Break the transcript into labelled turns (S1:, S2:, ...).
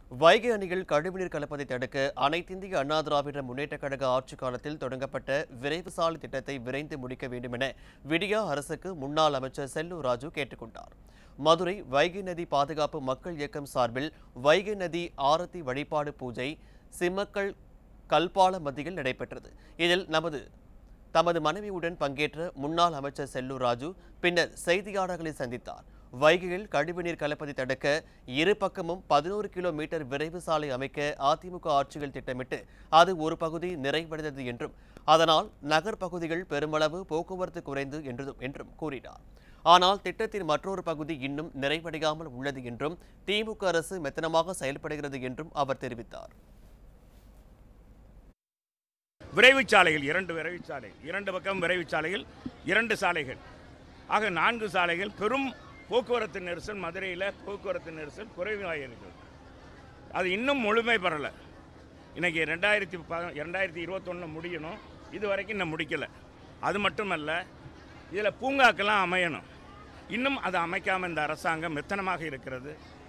S1: வைகை அணையில் கழிவுநீர் கலப்பதை தடுக்க அனைத்திந்திய அண்ணா திராவிட முன்னேற்றக் கழக ஆட்சிக் காலத்தில் தொடங்கப்பட்ட விரைவு சாலை திட்டத்தை விரைந்து முடிக்க வேண்டும் என விடியா அரசுக்கு முன்னாள் அமைச்சர் செல்லூர் ராஜு கேட்டுக்கொண்டார் மதுரை வைகை நதி பாதுகாப்பு மக்கள் இயக்கம் சார்பில் வைகை நதி ஆரத்தி வழிபாடு பூஜை சிம்மக்கல் கல்பால மத்தியில் நடைபெற்றது இதில் நமது தமது மனைவியுடன் பங்கேற்ற முன்னாள் அமைச்சர் செல்லூர் ராஜு பின்னர் செய்தியாளர்களை சந்தித்தார் வைகையில் கழிவுநீர் கலப்பதை தடுக்க இரு பக்கமும் பதினோரு கிலோமீட்டர் விரைவு சாலை அமைக்க அதிமுக ஆட்சியில் திட்டமிட்டு அது ஒரு பகுதி நிறைவடைந்தது என்றும் அதனால் நகர் பகுதிகள் பெருமளவு போக்குவரத்து குறைந்து என்றும் என்றும் கூறினார் ஆனால் திட்டத்தின் மற்றொரு பகுதி இன்னும் நிறைவடையாமல் உள்ளது என்றும் திமுக அரசு மெத்தனமாக செயல்படுகிறது என்றும் அவர் தெரிவித்தார்
S2: விரைவுச் சாலைகள் இரண்டு விரைவுச் சாலை இரண்டு பக்கம் விரைவுச் சாலைகள் இரண்டு சாலைகள் ஆக நான்கு சாலைகள் பெரும் போக்குவரத்து நெரிசல் மதுரையில் போக்குவரத்து நெரிசல் குறைவாக இருக்கிறது அது இன்னும் முழுமை பெறலை இன்னைக்கு ரெண்டாயிரத்தி ப ரெண்டாயிரத்தி இருபத்தொன்று முடியணும் இது வரைக்கும் இன்னும் முடிக்கலை அது மட்டுமல்ல இதில் பூங்காக்கெல்லாம் அமையணும் இன்னும் அதை அமைக்காமல் இந்த அரசாங்கம் மெத்தனமாக இருக்கிறது